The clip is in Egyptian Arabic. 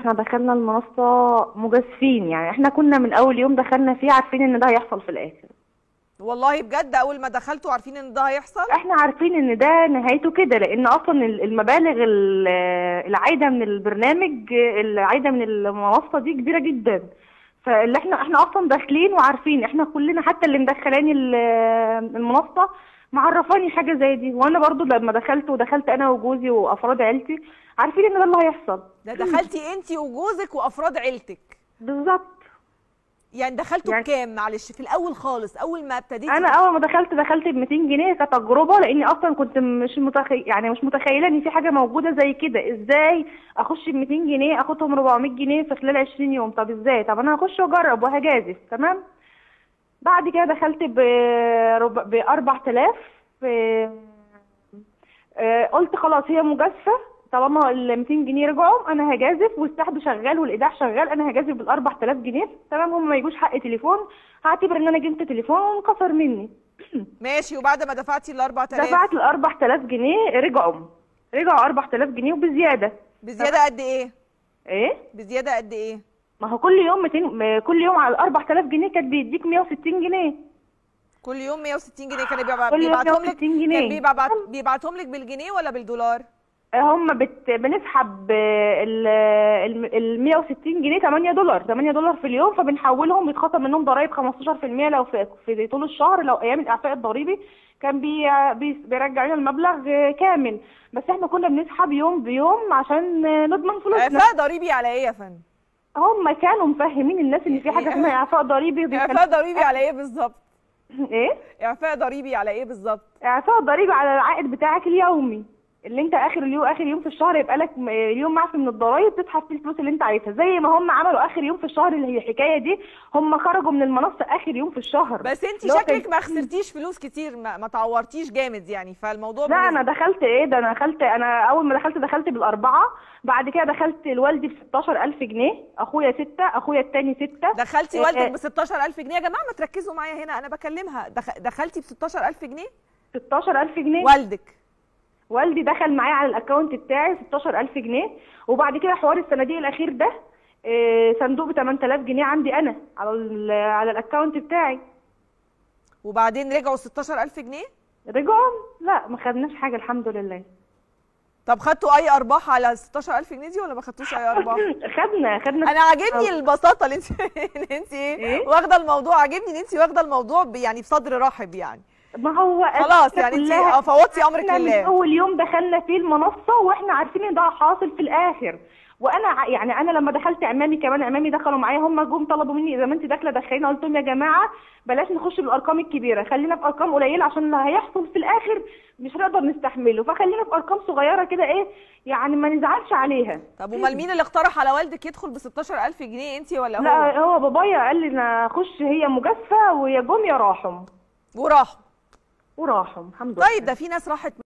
احنا دخلنا المنصه مجازفين يعني احنا كنا من اول يوم دخلنا فيه عارفين ان ده هيحصل في الاخر والله بجد اول ما دخلتوا عارفين ان ده هيحصل احنا عارفين ان ده نهايته كده لان اصلا ال- المبالغ ال- العايده من البرنامج العايده من المنصه دي كبيره جدا فاللي احنا احنا اصلا داخلين وعارفين احنا كلنا حتى اللي مدخلاني ال- المنصه معرفاني حاجه زي دي وانا برضو لما دخلت ودخلت انا وجوزي وافراد عيلتي عارفين ان ده اللي هيحصل ده دخلتي انت وجوزك وافراد عيلتك بالظبط يعني دخلتوا يعني- بكام معلش في الاول خالص اول ما ابتديتي انا اول ما دخلت دخلت ب 200 جنيه كتجربه لاني اصلا كنت مش متخيل يعني مش متخيله ان في حاجه موجوده زي كده ازاي اخش ب 200 جنيه اخدهم 400 جنيه في خلال 20 يوم طب ازاي طب انا هخش واجرب وهجازف تمام بعد كده دخلت ب رب- ب 4000 آه، آه، قلت خلاص هي مجازفه طالما ال 200 جنيه رجعوا انا هجازف والسحب شغال والايداع شغال انا هجازف بال 4000 جنيه تمام هم ما يجوش حق تليفون هعتبر ان انا جبت تليفون وانكسر مني ماشي وبعد ما دفعتي ال 4000 دفعت ال 4000 جنيه رجعوا رجعوا 4000 جنيه وبزياده بزياده قد ايه ايه بزياده قد ايه ما هو كل يوم 200 م- كل يوم على ال 4000 جنيه كانت بيديك 160 جنيه كل يوم 160 جنيه كان بيبع- كل يوم بيبعتهم لك 160 جنيه. كان بيبعت بيبعتهم لك بالجنيه ولا بالدولار هم بت... بنسحب ال ال 160 جنيه 8 دولار 8 دولار في اليوم فبنحولهم بيتخصم منهم ضرائب 15% لو في, في طول الشهر لو ايام الاعفاء الضريبي كان بي... بي... بيرجع لنا المبلغ كامل بس احنا كنا بنسحب يوم بيوم عشان نضمن فلوسنا اعفاء ضريبي على ايه يا فندم هم كانوا مفهمين الناس ان في حاجه اسمها اعفاء ضريبي وبيخلي- اعفاء ضريبي على ايه بالظبط ايه اعفاء ضريبي على ايه بالظبط اعفاء ضريبي على العائد بتاعك اليومي اللي انت اخر اليوم اخر يوم في الشهر يبقى لك م- يوم معفي من الضرايب تسحب فيه الفلوس اللي انت عايزها زي ما هم عملوا اخر يوم في الشهر اللي هي الحكايه دي هم خرجوا من المنصه اخر يوم في الشهر بس انت اللي هو شكلك كان- ما خسرتيش فلوس كتير ما, ما تعورتيش جامد يعني فالموضوع لا بالنسبة- انا دخلت ايه ده انا دخلت انا اول ما دخلت دخلت بالاربعه بعد كده دخلت لوالدي ب 16000 جنيه اخويا سته اخويا التاني سته دخلتي إيه، والدك إيه. ب 16000 جنيه يا جماعه ما تركزوا معايا هنا انا بكلمها دخ... دخلتي ب 16000 جنيه 16000 جنيه والدك والدي دخل معايا على الاكونت بتاعي 16000 جنيه وبعد كده حوار الصناديق الاخير ده إيه، صندوق ب 8000 جنيه عندي انا على ال- على الاكونت بتاعي وبعدين رجعوا 16000 جنيه رجعوا لا ما خدناش حاجه الحمد لله طب خدتوا اي ارباح على 16000 جنيه دي ولا ما خدتوش اي ارباح خدنا خدنا انا عاجبني البساطه اللي انت ان انت ايه إيه؟ واخده الموضوع عاجبني ان انت واخده الموضوع ب- يعني بصدر رحب يعني ما هو خلاص يعني انت كلها- فوضتي امرك احنا من لله اول يوم دخلنا فيه المنصه واحنا عارفين ان ده حاصل في الاخر وانا ع- يعني انا لما دخلت عمامي كمان عمامي دخلوا معايا هم جم طلبوا مني اذا ما انت داخله دخلينا قلت لهم يا جماعه بلاش نخش بالارقام الكبيره خلينا في ارقام قليله عشان اللي هيحصل في الاخر مش هنقدر نستحمله فخلينا في ارقام صغيره كده ايه يعني ما نزعلش عليها طب امال مين اللي اقترح على والدك يدخل ب 16000 جنيه انت ولا هو لا هو بابايا قال لي انا اخش هي مجازفه ويا جم يا راحوا وراحوا وراحوا الحمد لله طيب ده في ناس راحت